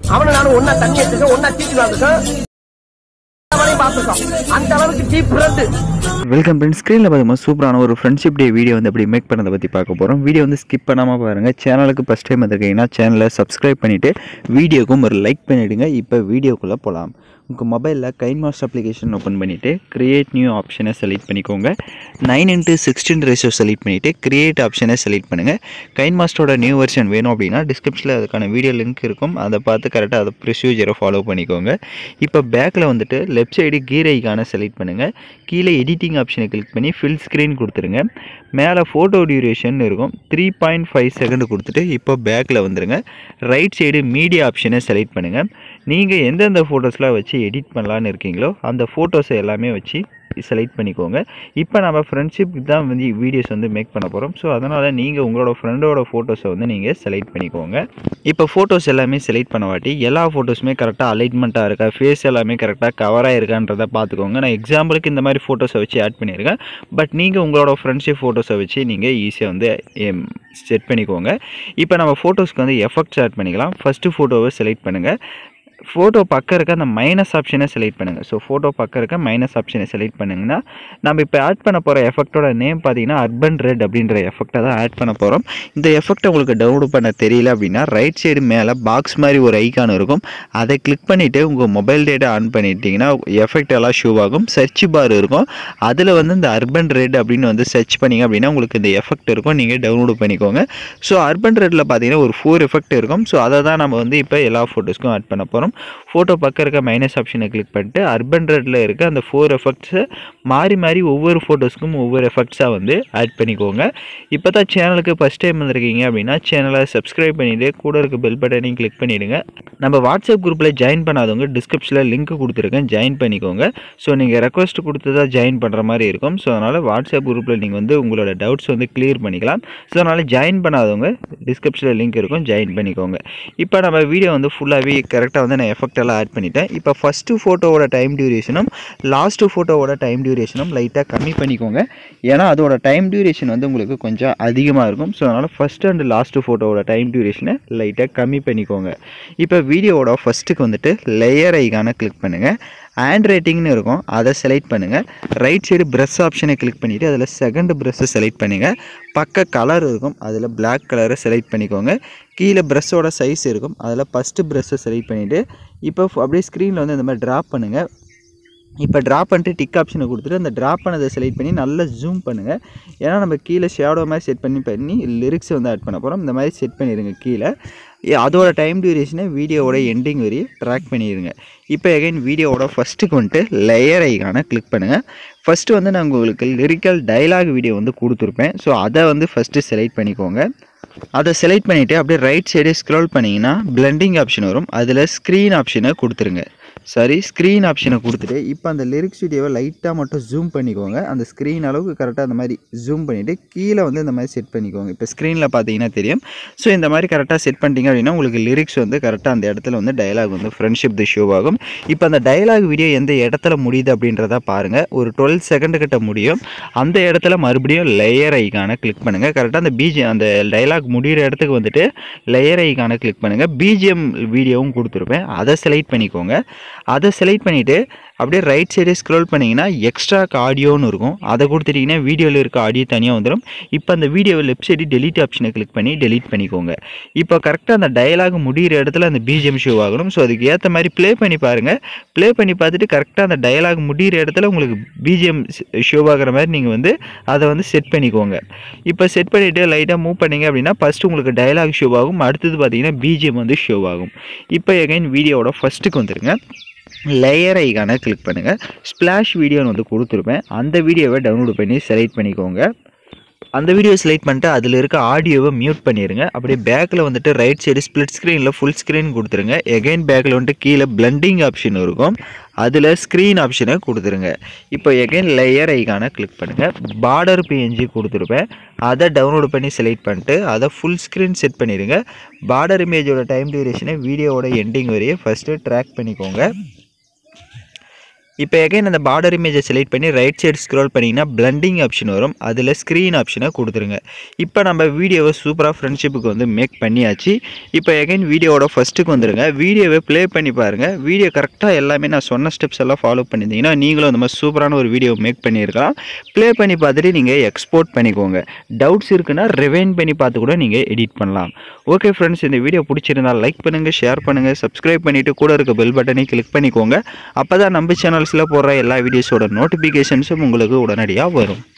அவனை நானும் ஒன்னா தண்ணி எடுத்துக்க ஒன்னா தீட்டு வந்துருக்கோம் பார்த்துக்கோம் அந்த அளவுக்கு டீப் ஃப்ரெண்டு வெல்கம் ஃப்ரெண்ட்ஸ் ஸ்க்ரீனில் பார்த்தீங்கன்னா சூப்பரான ஒரு ஃப்ரெண்ட்ஷிப் டே வீடியோ வந்து எப்படி மேக் பண்ணதை பற்றி பார்க்க போகிறோம் வீடியோ வந்து ஸ்கிப் பண்ணாமல் பாருங்கள் சேனலுக்கு ஃபஸ்ட் டைம் வந்திருக்கீங்கன்னா சேனலை சப்ஸ்கிரைப் பண்ணிவிட்டு வீடியோக்கும் ஒரு லைக் பண்ணிவிடுங்க இப்போ வீடியோக்குள்ளே போகலாம் உங்கள் மொபைலில் கைன் மாஸ்ட் அப்ளிகேஷன் ஓப்பன் பண்ணிவிட்டு கிரியேட் நியூ ஆப்ஷனை செலக்ட் பண்ணிக்கோங்க nine into sixteen ratio select பண்ணிவிட்டு கிரியேட் ஆப்ஷனை செலக்ட் பண்ணுங்கள் கைன் மாஸ்டரோட நியூ வெர்ஷன் வேணும் அப்படின்னா டிஸ்கிரிப்ஷனில் அதுக்கான வீடியோ லிங்க் இருக்கும் அதை பார்த்து கரெக்டாக அதை ப்ரொசீஜரை ஃபாலோ பண்ணிக்கோங்க இப்போ பேக்கில் வந்துட்டு லெஃப்ட் சைடு கீர் ஐக்கானை செலக்ட் பண்ணுங்கள் கீழே எடிட்டிங் ஆப்ஷனை கிளிக் பண்ணி ஃபில் ஸ்க்ரீன் கொடுத்துருங்க மேலே ஃபோட்டோ டியூரேஷன் இருக்கும் த்ரீ பாயிண்ட் ஃபைவ் செகண்ட் கொடுத்துட்டு இப்போ பேக்கில் வந்துருங்க ரைட் சைடு மீடியா ஆப்ஷனை செலக்ட் பண்ணுங்கள் நீங்கள் எந்தெந்த ஃபோட்டோஸ்லாம் வச்சு எடிட் பண்ணலான்னு இருக்கீங்களோ அந்த ஃபோட்டோஸை எல்லாமே வச்சு செலக்ட் பண்ணிக்கோங்க இப்போ நம்ம ஃப்ரெண்ட்ஷிப் தான் வந்து வீடியோஸ் வந்து மேக் பண்ண போகிறோம் ஸோ அதனால் நீங்கள் உங்களோட ஃப்ரெண்டோட ஃபோட்டோஸை வந்து நீங்கள் செலக்ட் பண்ணிக்கோங்க இப்போ ஃபோட்டோஸ் எல்லாமே செலக்ட் பண்ண வாட்டி எல்லா ஃபோட்டோஸுமே கரெக்டாக அலைன்மெண்ட்டாக இருக்கா ஃபேஸ் எல்லாமே கரெக்டாக கவராக இருக்கான்றதை பார்த்துக்கோங்க நான் எக்ஸாம்பிளுக்கு இந்த மாதிரி ஃபோட்டோஸை வச்சு ஆட் பண்ணியிருக்கேன் பட் நீங்கள் உங்களோட ஃப்ரெண்ட்ஷிப் ஃபோட்டோஸை வச்சு நீங்கள் ஈஸியாக வந்து செட் பண்ணிக்கோங்க இப்போ நம்ம ஃபோட்டோஸ்க்கு வந்து எஃபெக்ட்ஸ் ஆட் பண்ணிக்கலாம் ஃபஸ்ட்டு ஃபோட்டோவை செலக்ட் பண்ணுங்கள் ஃபோட்டோ பக்கம் இருக்க அந்த மைனஸ் ஆப்ஷனை செலக்ட் பண்ணுங்கள் ஸோ ஃபோட்டோ பக்கம் இருக்க மைனஸ் ஆப்ஷனை செலக்ட் பண்ணிங்கன்னா நம்ம இப்போ ஆட் பண்ண போகிற எஃபெக்ட்டோட நேம் பார்த்தீங்கன்னா அர்பன் ரெட் அப்படின்ற எஃபெக்டை தான் ஆட் பண்ண போகிறோம் இந்த எஃபெக்ட்டை உங்களுக்கு டவுன்லோட் பண்ண தெரியல அப்படின்னா ரைட் சைடு மேலே பாக்ஸ் மாதிரி ஒரு ஐக்கான் இருக்கும் அதை கிளிக் பண்ணிவிட்டு உங்கள் மொபைல் டேட்டா ஆன் பண்ணிட்டீங்கன்னா எஃபெக்ட் எல்லாம் ஷூ ஆகும் சர்ச் பார் இருக்கும் அதில் வந்து இந்த அர்பன் ரெட் அப்படின்னு வந்து சர்ச் பண்ணிங்க அப்படின்னா உங்களுக்கு இந்த எஃபெக்ட் இருக்கும் நீங்கள் டவுன்லோட் பண்ணிக்கோங்க ஸோ அர்பன் ரெட்டில் பார்த்தீங்கன்னா ஒரு ஃபோர் எஃபெக்ட் இருக்கும் ஸோ அதை தான் நம்ம வந்து இப்போ எல்லா ஃபோட்டோஸ்க்கும் ஆட் பண்ண போகிறோம் ஃபோட்டோ பக்கம் இருக்க மைனஸ் ஆப்ஷனை கிளிக் பண்ணிட்டு அர்பன் ரெட்டில் இருக்க அந்த ஃபோர் எஃபெக்ட்ஸை மாறி மாறி ஒவ்வொரு ஃபோட்டோஸ்க்கும் ஒவ்வொரு எஃபெக்ட்ஸாக வந்து ஆட் பண்ணிக்கோங்க இப்போ தான் சேனலுக்கு ஃபஸ்ட் டைம் வந்திருக்கீங்க அப்படின்னா சேனலை சப்ஸ்கிரைப் பண்ணிவிட்டு கூட இருக்க பெல் பட்டனையும் கிளிக் பண்ணிவிடுங்க நம்ம வாட்ஸ்அப் குரூப்பில் ஜாயின் பண்ணாதவங்க டிஸ்கிரிப்ஷனில் லிங்க் கொடுத்துருக்கேன் ஜாயின் பண்ணிக்கோங்க ஸோ நீங்கள் ரெக்வஸ்ட் கொடுத்து தான் ஜாயின் பண்ணுற மாதிரி இருக்கும் ஸோ அதனால் வாட்ஸ்அப் குரூப்பில் நீங்கள் வந்து உங்களோட டவுட்ஸ் வந்து கிளியர் பண்ணிக்கலாம் ஸோ அதனால் ஜாயின் பண்ணாதவங்க டிஸ்கிரிப்ஷனில் லிங்க் இருக்கும் ஜாயின் பண்ணிக்கோங்க இப்போ நம்ம வீடியோ வந்து ஃபுல்லாகவே கரெக்டாக வந்து நான் எஃபெக்ட் எல்லாம் ஆட் பண்ணிட்டேன் இப்போ ஃபஸ்ட்டு ஃபோட்டோவோட டைம் டியூரேஷனும் லாஸ்ட்டு ஃபோட்டோவோட டைம் டியூரேஷனும் லைட்டாக கம்மி பண்ணிக்கோங்க ஏன்னா அதோட டைம் டியூரேஷன் வந்து உங்களுக்கு கொஞ்சம் அதிகமாக இருக்கும் ஸோ அதனால் ஃபஸ்ட் அண்ட் லாஸ்ட்டு ஃபோட்டோவோட டைம் டியூரேஷனை லைட்டாக கம்மி பண்ணிக்கோங்க இப்போ வீடியோவோட ஃபஸ்ட்டுக்கு வந்துட்டு லேயர் ஐக்கான கிளிக் பண்ணுங்கள் ஹேண்ட் ரைட்டிங்னு இருக்கும் அதை செலக்ட் பண்ணுங்கள் ரைட் சைடு ப்ரெஷ் ஆப்ஷனை கிளிக் பண்ணிவிட்டு அதில் செகண்ட் ப்ரெஷ்ஷை செலக்ட் பண்ணுங்கள் பக்க கலர் இருக்கும் அதில் பிளாக் கலரை செலக்ட் பண்ணிக்கோங்க கீழே ப்ரெஷ்ஷோட சைஸ் இருக்கும் அதில் ஃபஸ்ட்டு ப்ரெஷ்ஷை செலக்ட் பண்ணிவிட்டு இப்போ அப்படியே ஸ்க்ரீனில் வந்து இந்த மாதிரி ட்ராப் பண்ணுங்கள் இப்போ ட்ராப் பண்ணிட்டு டிக் ஆப்ஷனை கொடுத்துட்டு அந்த ட்ராப் பண்ணதை செலக்ட் பண்ணி நல்லா ஜூம் பண்ணுங்கள் ஏன்னா நம்ம கீழே ஷேடோ மாதிரி செட் பண்ணி பண்ணி லிரிக்ஸ் வந்து ஆட் பண்ண போகிறோம் இந்த மாதிரி செட் பண்ணிடுங்க கீழே ஏ- அதோட டைம் டியூரேஷனை வீடியோவோட எண்டிங் வரைய ட்ராக் பண்ணிடுங்க இப்போ எகைன் வீடியோவோட ஃபஸ்ட்டுக்கு வந்துட்டு லேயர் ஐக்கான கிளிக் பண்ணுங்கள் ஃபஸ்ட்டு வந்து நான் உங்களுக்கு லிரிக்கல் டயலாக் வீடியோ வந்து கொடுத்துருப்பேன் ஸோ அதை வந்து ஃபஸ்ட்டு செலக்ட் பண்ணிக்கோங்க அதை செலக்ட் பண்ணிவிட்டு அப்படியே ரைட் சைடு ஸ்க்ரோல் பண்ணிங்கன்னா பிளெண்டிங் ஆப்ஷன் வரும் அதில் ஸ்க்ரீன் ஆப்ஷனை கொடுத்துருங்க சாரி ஸ்க்ரீன் ஆப்ஷனை கொடுத்துட்டு இப்போ அந்த லிரிக்ஸ் வீடியோவை லைட்டாக மட்டும் ஜூம் பண்ணிக்கோங்க அந்த ஸ்க்ரீன் அளவுக்கு கரெக்டாக அந்த மாதிரி ஜூம் பண்ணிவிட்டு கீழே வந்து இந்த மாதிரி செட் பண்ணிக்கோங்க இப்போ ஸ்க்ரீனில் பார்த்தீங்கன்னா தெரியும் ஸோ இந்த மாதிரி கரெக்டாக செட் பண்ணிட்டீங்க அப்படின்னா உங்களுக்கு லிரிக்ஸ் வந்து கரெக்டாக அந்த இடத்துல வந்து டயலாக் வந்து ஃப்ரெண்ட்ஷிப் தி ஷோ ஆகும் இப்போ அந்த டயலாக் வீடியோ எந்த இடத்துல முடியுது அப்படின்றத பாருங்கள் ஒரு டுவெல் செகண்ட் கிட்ட முடியும் அந்த இடத்துல மறுபடியும் லேயர் ஐக்கான கிளிக் பண்ணுங்கள் கரெக்டாக அந்த பிஜி அந்த டயலாக் முடிகிற இடத்துக்கு வந்துட்டு லேயர் ஐக்கான கிளிக் பண்ணுங்கள் பிஜிஎம் வீடியோவும் கொடுத்துருப்பேன் அதை செலக்ட் பண்ணிக்கோங்க அதை செலக்ட் பண்ணிவிட்டு அப்படியே ரைட் சைடு ஸ்க்ரோல் பண்ணிங்கன்னா எக்ஸ்ட்ரா ஆடியோன்னு இருக்கும் அதை கொடுத்துட்டிங்கன்னா வீடியோவில் இருக்க ஆடியோ தனியாக வந்துடும் இப்போ அந்த வீடியோவை லெஃப்ட் சைடு டெலீட் ஆப்ஷனை கிளிக் பண்ணி டெலீட் பண்ணிக்கோங்க இப்போ கரெக்டாக அந்த டயலாக் முடிகிற இடத்துல அந்த பிஜிஎம் ஷோ ஆகணும் ஸோ அதுக்கு ஏற்ற மாதிரி ப்ளே பண்ணி பாருங்கள் ப்ளே பண்ணி பார்த்துட்டு கரெக்டாக அந்த டயலாக் முடிகிற இடத்துல உங்களுக்கு பிஜிஎம் ஷோ ஆகிற மாதிரி நீங்கள் வந்து அதை வந்து செட் பண்ணிக்கோங்க இப்போ செட் பண்ணிவிட்டு லைட்டாக மூவ் பண்ணீங்க அப்படின்னா ஃபஸ்ட்டு உங்களுக்கு டயலாக் ஷோ ஆகும் அடுத்தது பார்த்தீங்கன்னா பிஜிஎம் வந்து ஷோ ஆகும் இப்போ எகைன் வீடியோவோட ஃபஸ்ட்டுக்கு வந்துருங்க லேயர் ஐக்கான கிளிக் பண்ணுங்கள் ஸ்ப்ளாஷ் வீடியோன்னு வந்து கொடுத்துருப்பேன் அந்த வீடியோவை டவுன்லோட் பண்ணி செலக்ட் பண்ணிக்கோங்க அந்த வீடியோ செலக்ட் பண்ணிட்டு அதில் இருக்க ஆடியோவை மியூட் பண்ணிடுங்க அப்படியே பேக்கில் வந்துட்டு ரைட் சைடு ஸ்ப்ளிட் ஸ்க்ரீனில் ஃபுல் ஸ்க்ரீன் கொடுத்துருங்க எகைன் பேக்கில் வந்துட்டு கீழே பிளண்டிங் ஆப்ஷன் இருக்கும் அதில் ஸ்க்ரீன் ஆப்ஷனை கொடுத்துருங்க இப்போ எகைன் லேயர் ஐக்கான கிளிக் பண்ணுங்கள் பார்டர் பிஎன்ஜி கொடுத்துருப்பேன் அதை டவுன்லோட் பண்ணி செலக்ட் பண்ணிட்டு அதை ஃபுல் ஸ்க்ரீன் செட் பண்ணிடுங்க பார்டர் இமேஜோட டைம் டியூரேஷனை வீடியோவோட எண்டிங் வரையே ஃபஸ்ட்டு ட்ராக் பண்ணிக்கோங்க இப்போ எகைன் அந்த பார்டர் இமேஜை செலக்ட் பண்ணி ரைட் சைடு ஸ்க்ரோல் பண்ணிங்கன்னா பிளண்டிங் ஆப்ஷன் வரும் அதில் ஸ்க்ரீன் ஆப்ஷனை கொடுத்துருங்க இப்போ நம்ம வீடியோவை சூப்பராக ஃப்ரெண்ட்ஷிப்புக்கு வந்து மேக் பண்ணியாச்சு இப்போ எகைன் வீடியோவோட ஃபஸ்ட்டுக்கு வந்துருங்க வீடியோவை ப்ளே பண்ணி பாருங்கள் வீடியோ கரெக்டாக எல்லாமே நான் சொன்ன ஸ்டெப்ஸ் எல்லாம் ஃபாலோ பண்ணியிருந்தீங்கன்னா நீங்களும் அந்த மாதிரி சூப்பரான ஒரு வீடியோ மேக் பண்ணியிருக்கலாம் ப்ளே பண்ணி பார்த்துட்டு நீங்கள் எக்ஸ்போர்ட் பண்ணிக்கோங்க டவுட்ஸ் இருக்குன்னா ரிவைன் பண்ணி பார்த்து கூட நீங்கள் எடிட் பண்ணலாம் ஓகே ஃப்ரெண்ட்ஸ் இந்த வீடியோ பிடிச்சிருந்தா லைக் பண்ணுங்கள் ஷேர் பண்ணுங்கள் சப்ஸ்கிரைப் பண்ணிவிட்டு கூட இருக்க பெல் பட்டனை கிளிக் பண்ணிக்கோங்க அப்போ தான் நம்ம சேனல்ஸில் போடுற எல்லா வீடியோஸோட நோட்டிஃபிகேஷன்ஸும் உங்களுக்கு உடனடியாக வரும்